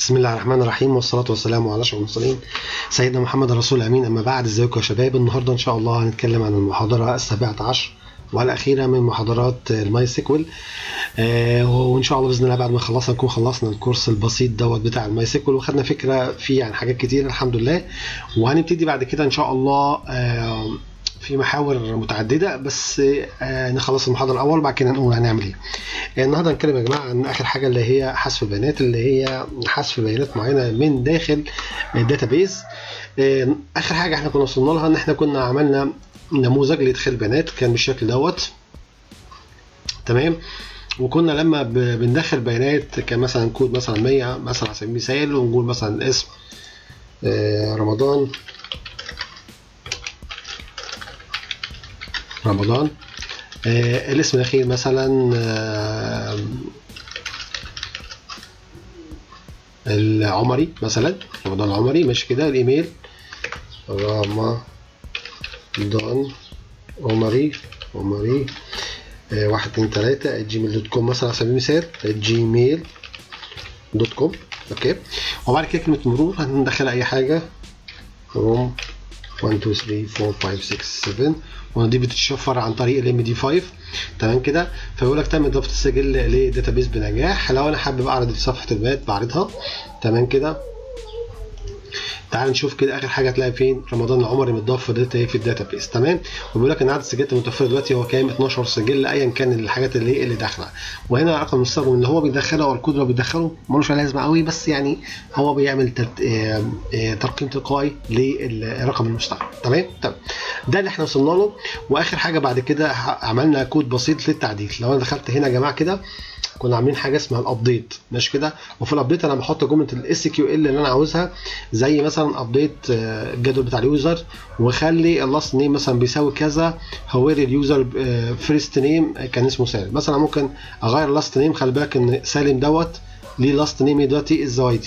بسم الله الرحمن الرحيم والصلاة والسلام على أشرف المرسلين سيدنا محمد رسول الأمين أما بعد ازيكم يا شباب النهاردة إن شاء الله هنتكلم عن المحاضرة السابعة عشر والأخيرة من محاضرات الماي سيكوال آه وإن شاء الله بإذن الله بعد ما خلصنا نكون خلصنا الكورس البسيط دوت بتاع الماي سيكوال وخدنا فكرة فيه عن حاجات كتير الحمد لله وهنبتدي بعد كده إن شاء الله آه في محاور متعدده بس آه نخلص المحاضره الاول بعد كده نقول هنعمل ايه النهارده هنتكلم يا جماعه عن اخر حاجه اللي هي حذف البيانات اللي هي حذف بيانات معينه من داخل الداتابيز آه اخر حاجه احنا كنا وصلنا لها ان احنا كنا عملنا نموذج لادخال بيانات كان بالشكل دوت تمام وكنا لما بندخل بيانات كان مثلا كود مثلا 100 مثلا على سبيل المثال ونقول مثلا اسم آه رمضان رمضان آه الاسم الاخير مثلا آه العمري مثلا رمضان العمري ماشي كده الايميل رمضان عمري عمري آه واحد اتنين تلاتة جيميل دوت كوم مثلا على سبيل المثال جيميل دوت كوم اوكي وبعد كده كلمة مرور هندخل اي حاجة روم 1 2 3 4 5 6 7 ودي بتتشفر عن طريق الام دي 5 تمام كده فيقول لك تم اضافه السجل لداتابيز بنجاح لو انا حابب اعرض صفحه البيانات بعرضها تمام كده تعال نشوف كده اخر حاجه هتلاقي فين رمضان العمري متضاف في داتا في الداتابيس تمام وبيقول لك ان عدد السجلات المتوفره دلوقتي هو كام 12 سجل ايا كان الحاجات اللي اللي داخله وهنا رقم المستخدم اللي هو بيدخله او الكود اللي بيدخله ملوش لازمه قوي بس يعني هو بيعمل ترت... ترقيم تلقائي للرقم المستخدم تمام تمام ده اللي احنا وصلنا له واخر حاجه بعد كده عملنا كود بسيط للتعديل لو انا دخلت هنا يا جماعه كده كنا عاملين حاجه اسمها الابديت ماشي كده وفي الابديت انا بحط جمله الاس كيو ال اللي انا عاوزها زي مثلا ابديت الجدول بتاع اليوزر واخلي اللاست نيم مثلا بيساوي كذا هوير اليوزر فيرست نيم كان اسمه سالم مثلا ممكن اغير اللاست نيم خلي بالك ان سالم دوت ليه لاست نيم دلوقتي الزوايدي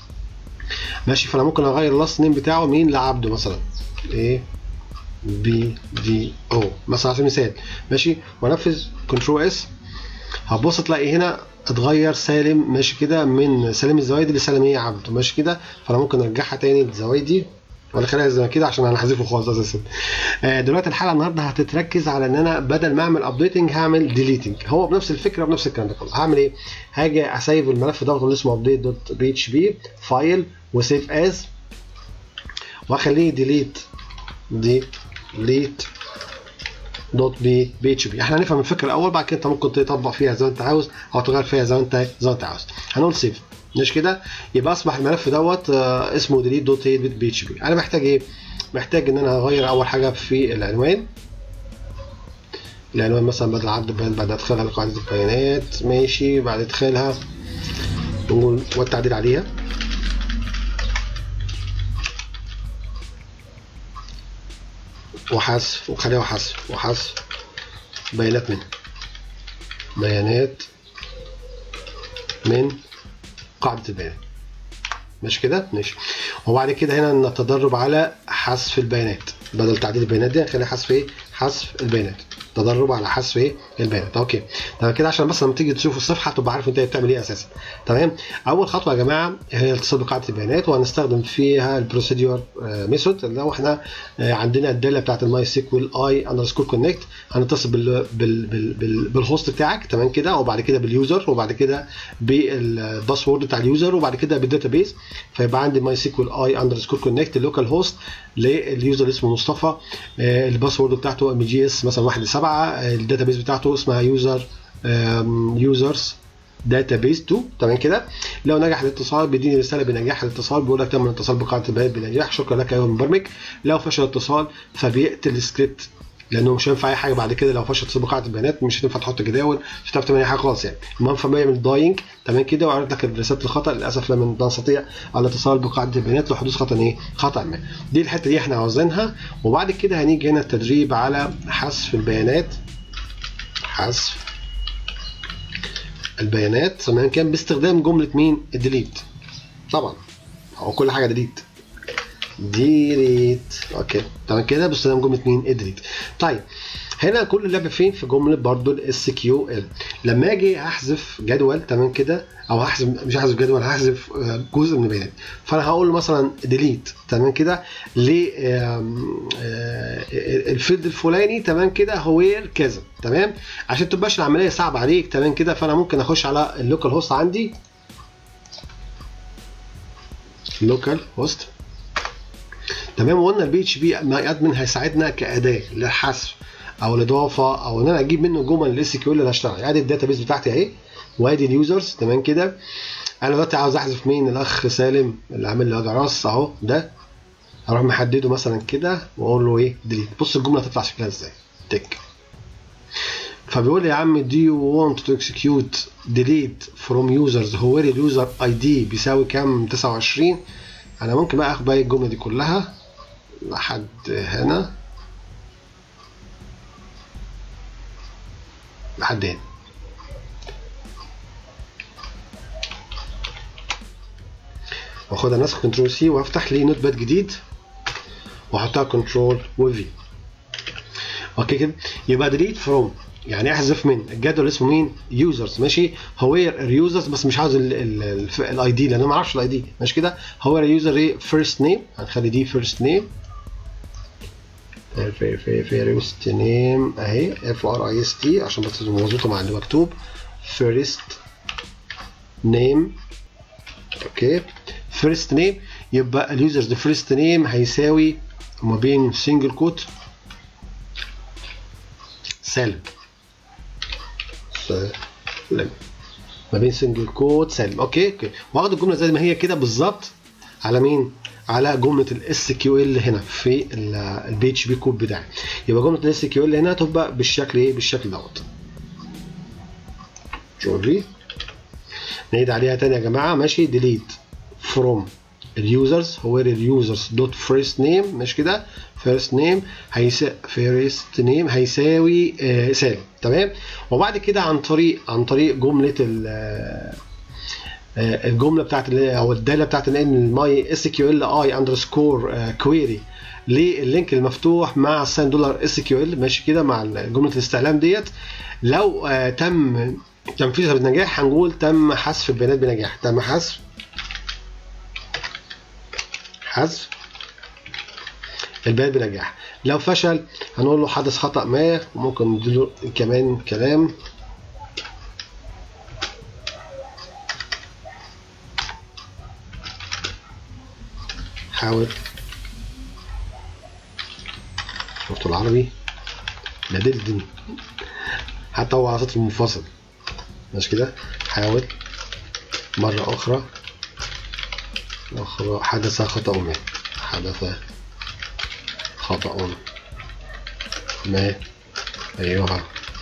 ماشي فانا ممكن اغير اللاست نيم بتاعه مين لعبده مثلا ايه بي دي او مثلا على سبيل المثال ماشي وانفذ كنترول اس هتبص تلاقي هنا اتغير سالم ماشي كده من سالم الزوايدي لسالم ايه عبده ماشي كده فانا ممكن ارجعها تاني للزوايدي ولا خليها زي ما كده عشان انا هحذفه خالص اساسا آه دلوقتي الحلقه النهارده هتتركز على ان انا بدل ما اعمل ابديتنج هعمل ديليتنج هو بنفس الفكره بنفس الكلام ده كله هعمل ايه هاجي اسيف الملف دوت اللي اسمه ابديت دوت بي اتش بي فايل وسيف از واخليه ديليت ديليت دوت بي بي اتش بي احنا هنفهم الفكره الاول بعد كده انت ممكن تطبق فيها زي ما انت عاوز او تغير فيها زي ما انت زي ما انت عاوز هنقول سيف مش كده يبقى اصبح الملف دوت آه اسمه ديليت دوت بي اتش بي انا محتاج ايه محتاج ان انا اغير اول حاجه في العنوان العنوان مثلا بدل عدد البيانات بعد ادخلها لقاعده البيانات ماشي بعد ادخالها نقول والتعديل عليها وحذف وخليها حذف وحذف بيانات منها بيانات من قاعدة البيانات ماشي كده ماشي وبعد كده هنا نتدرب على حذف البيانات بدل تعديل البيانات دي هنخليها حذف ايه حذف البيانات تدرب على حذف ايه البيانات اوكي تمام كده عشان بس لما تيجي تشوف الصفحه تبقى عارف انت بتعمل ايه اساسا تمام اول خطوه يا جماعه هي الاتصال بقاعده البيانات وهنستخدم فيها البروسيدور ميثود اللي هو احنا عندنا الداله بتاعت الماي سيكوال اي اندرسكور كونكت هنتصل بال بال بال بال بالهوست بتاعك تمام كده وبعد كده باليوزر وبعد كده بالباسورد بتاع اليوزر وبعد كده بالداتابيز فيبقى عندي ماي سيكوال اي اندرسكور كونكت اللوكال هوست لليوزر اسمه مصطفى الباسورد بتاعته ام جي اس مثلا 1 ل 7 الداتابيز بتاعته اسمها يوزر يوزرز داتابيز 2 تمام كده لو نجح الاتصال بيديني رساله بنجاح الاتصال بيقول لك تم الاتصال بقاعده البيانات بنجاح شكرا لك ايها المبرمج لو فشل الاتصال فبيقتل السكريبت لانه مش هينفع اي حاجه بعد كده لو فشل اتصال بقاعده البيانات مش هتنفع تحط جداول مش هتعرف تعمل اي حاجه خالص يعني المهم فبيعمل داينج تمام كده وعرض لك رساله الخطا للاسف لم نستطيع الاتصال بقاعده البيانات لحدوث خطا ايه خطا ما دي الحته دي احنا عاوزينها وبعد كده هنيجي هنا التدريب على حذف البيانات حذف البيانات سواء كان باستخدام جمله مين الديليت طبعا هو كل حاجه ديليت ديليت اوكي تمام كده باستخدام جمله مين الديليت طيب هنا كل اللعب فين في جمله برضو الاس كيو ال لما اجي احذف جدول تمام كده او هحذف مش هحذف جدول هحذف آه، جزء من البيانات فانا هقول له مثلا ديليت تمام كده ل آم، آه، الفيلد الفلاني تمام كده هوير كذا تمام عشان تبقاش العمليه صعبه عليك تمام كده فانا ممكن اخش على اللوكال هوست عندي لوكال هوست تمام وقلنا البي اتش بي ادمن هيساعدنا كاداه للحذف او الاضافه او ان انا اجيب منه جمل الاس كيو اللي هشتغل ادي الداتا بتاعتي اهي وادي اليوزرز تمام كده انا دلوقتي عاوز احذف مين الاخ سالم اللي عامل لي وجع راس اهو ده اروح محدده مثلا كده واقول له ايه ديليت بص الجمله هتطلع شكلها ازاي تك فبيقول لي يا عم do you want to execute delete from users هو اليوزر اي دي بيساوي كام 29 انا ممكن بقى اخد بقى الجمله دي كلها لحد هنا لحد هنا واخدها نسخ كنترول سي وافتح لي نوت باد جديد واحطها كنترول وفي اوكي كده يبقى ديليت فروم يعني احذف من الجدول اسمه مين يوزرز ماشي هوير اليوزرز بس مش عاوز الاي دي لان انا ما اعرفش الاي دي ماشي كده هوير اليوزر ايه فيرست نيم هنخلي دي فيرست نيم فيرست نيم اهي اف ار اي اس تي عشان بس تبقى مظبوطه مع اللي مكتوب فيرست نيم اوكي فيرست نيم يبقى اليوزرز فيرست نيم هيساوي ما بين سنجل كوت سالب سالب ما بين سنجل كوت سالب اوكي اوكي واخد الجمله زي ما هي كده بالظبط على مين على جمله الاس كيو ال هنا في البي اتش بي كود بتاعي يبقى جمله الاس كيو ال هنا تبقى بالشكل ايه بالشكل دوت جوري نعيد عليها تاني يا جماعه ماشي ديليت فروم اليوزرز هو اليوزرز دوت فيرست نيم مش كده فيرست نيم هيساوي فيرست نيم هيساوي آه سالب تمام وبعد كده عن طريق عن طريق جمله ال آه الجمله بتاعت او الداله بتاعت ان ماي اس كيو ال اي اندرسكور كويري لللينك المفتوح مع الساين دولار اس كيو ال ماشي كده مع جمله الاستعلام ديت لو آه تم تنفيذها بنجاح هنقول تم حذف البيانات بنجاح تم حذف حذف البيانات بنجاح لو فشل هنقول له حدث خطأ ما وممكن نديله كمان كلام حاول شفتوا العربي بدلتني حتى هو على سطر منفصل مش كده حاول مرة أخرى أخرى حدث خطأ ما حدث خطأ ما أيها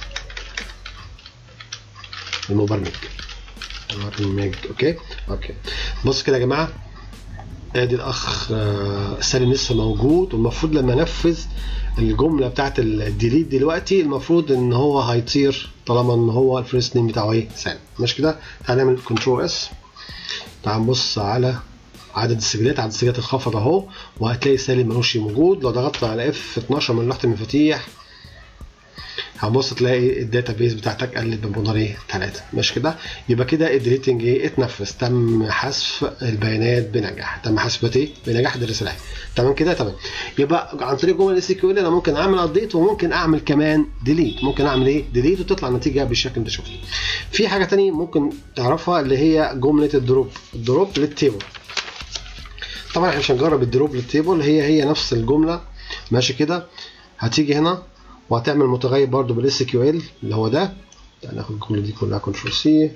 المبرمج المبرمج أوكي أوكي بص كده يا جماعة ادي الاخ سالم لسه موجود والمفروض لما انفذ الجمله بتاعت الديليت دلوقتي المفروض ان هو هيطير طالما ان هو الفيرست نيم بتاعه ايه سالم مش كده تعال نعمل كنترول اس تعال نبص على عدد السجلات عدد السجلات انخفض اهو وهتلاقي سالم ملوش موجود لو ضغطت على اف 12 من لوحه المفاتيح هتبص تلاقي الداتا بيز بتاعتك قلت بمقدار ايه 3 مش كده يبقى كده الديليتنج ايه اتنفذ تم حذف البيانات بنجاح تم حذف ايه بنجاح دي الرساله تمام كده تمام يبقى عن طريق جمل الاس كيو ال انا ممكن اعمل ابديت وممكن اعمل كمان ديليت ممكن اعمل ايه ديليت وتطلع النتيجه بالشكل اللي انت شفته في حاجه ثانيه ممكن تعرفها اللي هي جمله الدروب الدروب للتيبل طبعا احنا مش هنجرب الدروب للتيبل هي هي نفس الجمله ماشي كده هتيجي هنا وهتعمل متغير برضو بالاس كيو ال اللي هو ده يعني ناخد الجمله دي كلها كنترول سي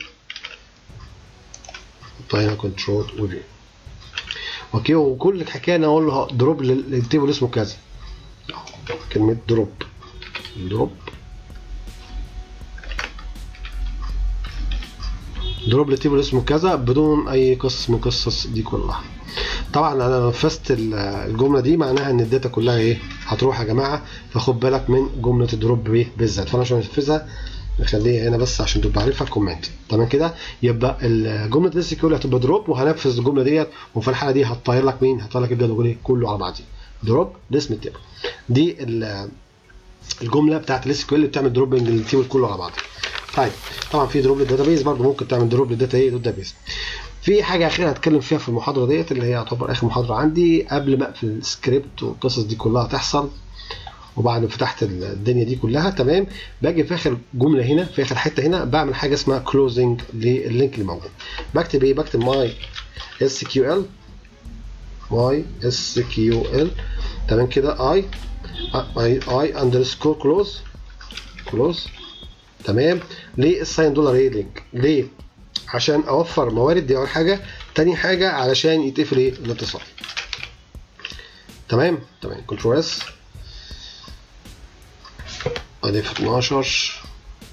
نحطها هنا كنترول وفي اوكي وكل الحكايه انا اقول له دروب للتيبل اسمه كذا كلمه دروب دروب دروب للتيبل اسمه كذا بدون اي قصص من القصص دي كلها طبعا انا نفذت الجمله دي معناها ان الداتا كلها ايه هتروح يا جماعه فخد بالك من جمله الدروب ايه بالذات فانا عشان انفذها نخليها هنا بس عشان تبقى عارفها كومنت تمام كده يبقى جمله الاس كيو هتبقى دروب وهنفذ الجمله ديت وفي الحاله دي هتطير لك مين هتطير لك الجدول كله على بعضيه دروب لاسم التيبل دي الجمله بتاعت الاس كيو ال بتعمل دروبنج للتيبل كله على بعضه طيب طبعا في دروب للداتابيز برضه ممكن تعمل دروب للداتا ايه للداتابيز في حاجه اخيره هتكلم فيها في المحاضره ديت اللي هي يعتبر اخر محاضره عندي قبل ما اقفل السكريبت والقصص دي كلها تحصل وبعد ما فتحت الدنيا دي كلها تمام باجي في اخر جمله هنا في اخر حته هنا بعمل حاجه اسمها كلوزنج لللينك اللي موجود بكتب ايه بكتب ماي اس كيو ال ماي اس كيو ال تمام كده اي اي اي اندرسكور كلوز كلوز تمام ليه الساين دولار ايه لينك ليه عشان اوفر موارد دي اول حاجه تاني حاجه علشان يتقفل ايه الاتصال تمام تمام كنترول اس اضيف 12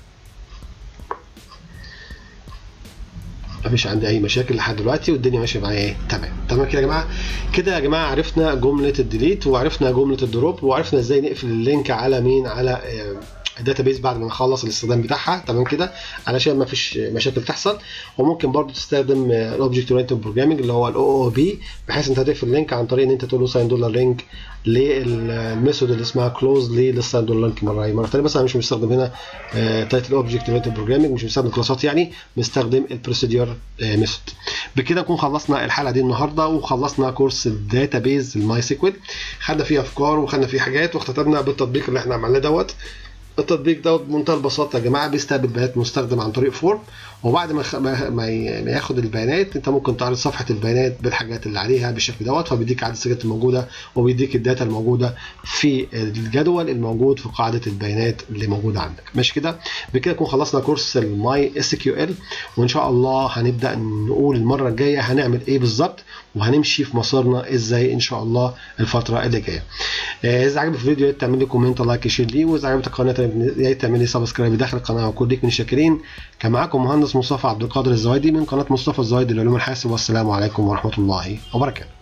مفيش عندي اي مشاكل لحد دلوقتي والدنيا ماشيه معايا ايه تمام تمام كده يا جماعه كده يا جماعه عرفنا جمله الديليت وعرفنا جمله الدروب وعرفنا ازاي نقفل اللينك على مين على الداتابيز بعد ما نخلص الاستخدام بتاعها تمام كده علشان ما فيش مشاكل تحصل وممكن برضو تستخدم الاوبجكت اورينتد بروجرامنج اللي هو الاو او بي بحيث انت هتقفل اللينك عن طريق ان انت تقول له ساين دولار لينك للميثود اللي اسمها كلوز للساين دولار لينك مره مره ثانيه بس انا مش مستخدم هنا تايتل اوبجكت اورينتد بروجرامنج مش مستخدم كلاسات يعني مستخدم البروسيدور ميثود بكده نكون خلصنا الحلقه دي النهارده وخلصنا كورس الداتابيز الماي سيكوال خدنا فيه افكار وخدنا فيه حاجات واختتمنا بالتطبيق اللي احنا عملناه دوت التطبيق ده بمنتهى البساطه يا جماعه بيستقبل بيانات مستخدم عن طريق فورم وبعد ما ما ياخد البيانات انت ممكن تعرض صفحه البيانات بالحاجات اللي عليها بالشكل دوت فبيديك عدد السجلات الموجوده وبيديك الداتا الموجوده في الجدول الموجود في قاعده البيانات اللي موجوده عندك ماشي كده بكده نكون خلصنا كورس الماي اس كيو ال وان شاء الله هنبدا نقول المره الجايه هنعمل ايه بالظبط وهنمشي في مسارنا ازاي ان شاء الله الفتره اللي جايه اذا عجبك الفيديو تعمل لي كومنت لايك شير لي واذا عجبتك القناه يا تعمل لي سبسكرايب داخل القناه وكل ليك من الشاكرين كان معاكم مهندس مصطفى عبد القادر الزوايدي من قناه مصطفى الزوايدي لعلوم الحاسب والسلام عليكم ورحمه الله وبركاته